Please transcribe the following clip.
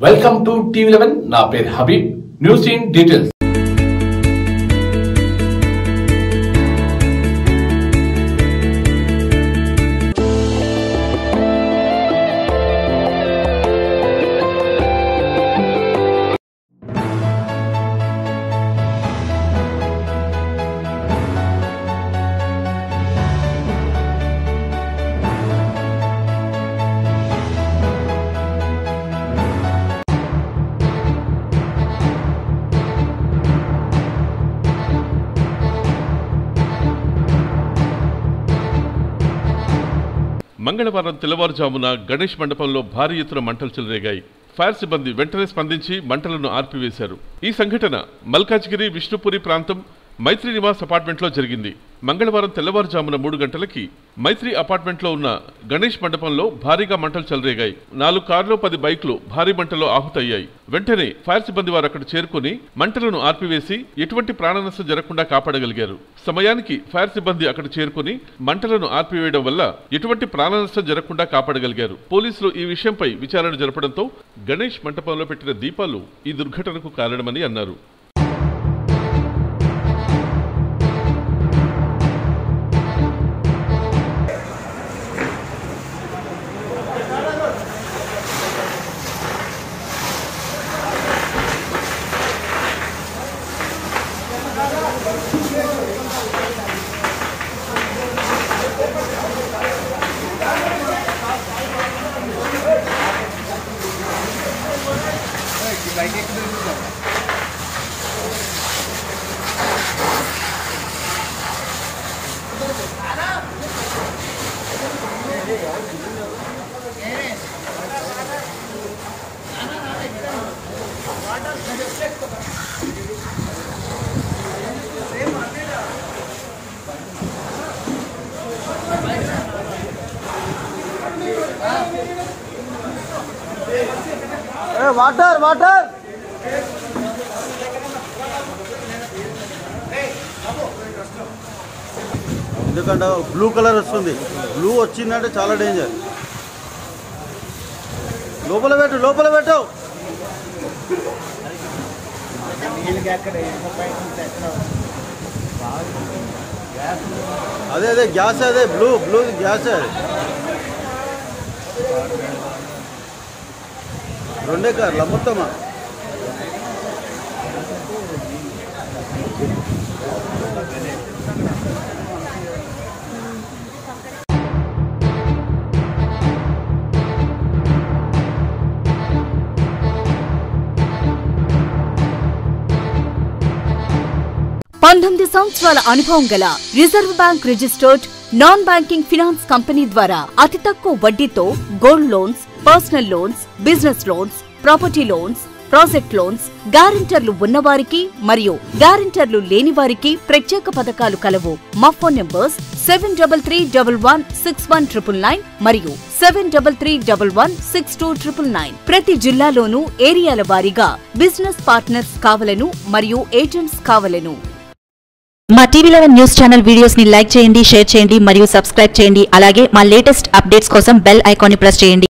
welcome to TV eleven నా పేరు Habib news in details మంగళవారం తెల్లవారుజామున గణేష్ మండపంలో భారీ ఎత్తున మంటలు చెలరేగాయి ఫైర్ సిబ్బంది వెంటనే స్పందించి మంటలను ఆర్పివేశారు ఈ సంఘటన మల్కాజ్గిరి విష్ణుపురి ప్రాంతం మైత్రి నివాస్ అపార్ట్మెంట్లో జరిగింది మంగళవారం తెల్లవారుజామున మూడు గంటలకి మైత్రి అపార్ట్మెంట్లో ఉన్న గణేష్ మండపంలో భారీగా మంటలు చెలరేగాయి నాలుగు కార్లు పది బైక్లు భారీ మంటలో ఆహుతయ్యాయి వెంటనే ఫైర్ సిబ్బంది వారు అక్కడ చేరుకుని మంటలను ఆర్పివేసి ఎటువంటి ప్రాణ నష్టం జరగకుండా కాపాడగలిగారు సమయానికి ఫైర్ సిబ్బంది అక్కడ చేరుకుని మంటలను ఆర్పివేయడం వల్ల ఎటువంటి ప్రాణ నష్టం జరగకుండా కాపాడగలిగారు పోలీసులు ఈ విషయంపై విచారణ జరపడంతో గణేష్ మంటపంలో పెట్టిన దీపాలు ఈ దుర్ఘటనకు కారణమని అన్నారు వాటర్ వాటర్ ఎందుకంటే బ్లూ కలర్ వస్తుంది బ్లూ వచ్చిందంటే చాలా డేంజర్ లోపల పెట్టు లోపల పెట్టు అదే అదే గ్యాస్ అదే బ్లూ బ్లూ గ్యాస్ అది రెండే కార్ల మొత్తమా పంతొమ్మిది సంవత్సరాల అనుభవం గల reserve bank registered non banking finance company ద్వారా అతి తక్కువ వడ్డీతో gold loans personal loans business loans property loans project loans గ్యారెంటర్లు ఉన్నవారికి మరియు గ్యారెంటర్లు లేని వారికి ప్రత్యేక పథకాలు కలవు మా phone numbers seven double three double one six one triple nine మరియు seven double three double one six two triple nine ప్రతి జిల్లాలోనూ ఏరియాల వారీగా బిజినెస్ పార్ట్నర్స్ కావలను మరియు ఏజెంట్స్ కావలను మా TV eleven news channel videos ని లైక్ చేయండి షేర్ చేయండి మరియు సబ్స్క్రైబ్ చేయండి అలాగే మా లేటెస్ట్ అప్డేట్స్ కోసం బెల్ ఐకాన్ ని ప్రెస్ చేయండి